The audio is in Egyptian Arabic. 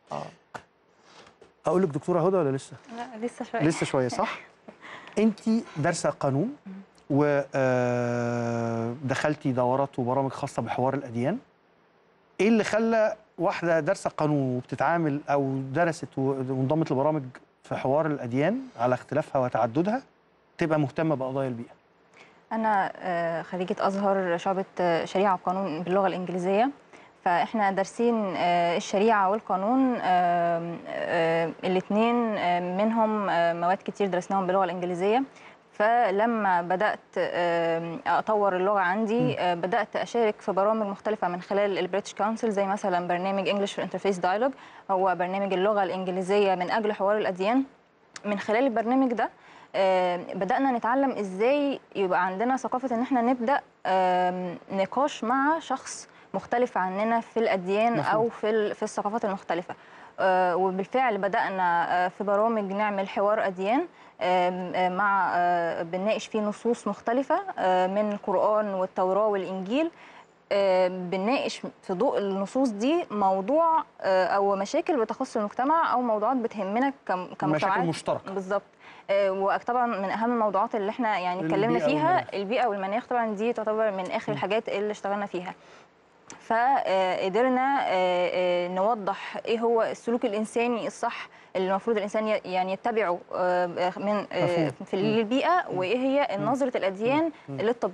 اقول لك دكتوره هدى ولا لسه لا لسه شويه لسه شويه صح انت دارسه قانون ودخلتي دورات وبرامج خاصه بحوار الاديان ايه اللي خلى واحده دارسه قانون وبتتعامل او درست وانضمت لبرامج في حوار الاديان على اختلافها وتعددها تبقى مهتمه بقضايا البيئه انا آه، خريجه ازهر شعبه آه، شريعه وقانون باللغه الانجليزيه فاحنا دارسين آه، الشريعه والقانون الاثنين منهم آه، مواد كتير درسناهم باللغه الانجليزيه فلما بدات آه، اطور اللغه عندي آه، بدات اشارك في برامج مختلفه من خلال البريتش كونسل زي مثلا برنامج انجلش انترفيس دايلوج هو برنامج اللغه الانجليزيه من اجل حوار الاديان من خلال البرنامج ده آه، بدأنا نتعلم ازاي يبقى عندنا ثقافة ان احنا نبدأ آم، نقاش مع شخص مختلف عننا في الأديان مفهوم. أو في ال- في الثقافات المختلفة آه، وبالفعل بدأنا آه، في برامج نعمل حوار أديان آم، آه، مع آه، بنناقش فيه نصوص مختلفة آه، من القرآن والتوراة والإنجيل آه، بنناقش في ضوء النصوص دي موضوع آه، او مشاكل بتخص المجتمع او موضوعات بتهمنا كم- كمجتمعات مشاكل مشتركه بالظبط آه، وطبعا من اهم الموضوعات اللي احنا يعني اتكلمنا البيئة فيها والمناخ. البيئه والمناخ طبعا دي تعتبر من اخر الحاجات اللي اشتغلنا فيها فقدرنا نوضح ايه هو السلوك الانساني الصح اللي المفروض الانسان ي- يعني يتبعه آه، من آه، مفهوم. في البيئه وايه هي نظره الاديان للطبيعه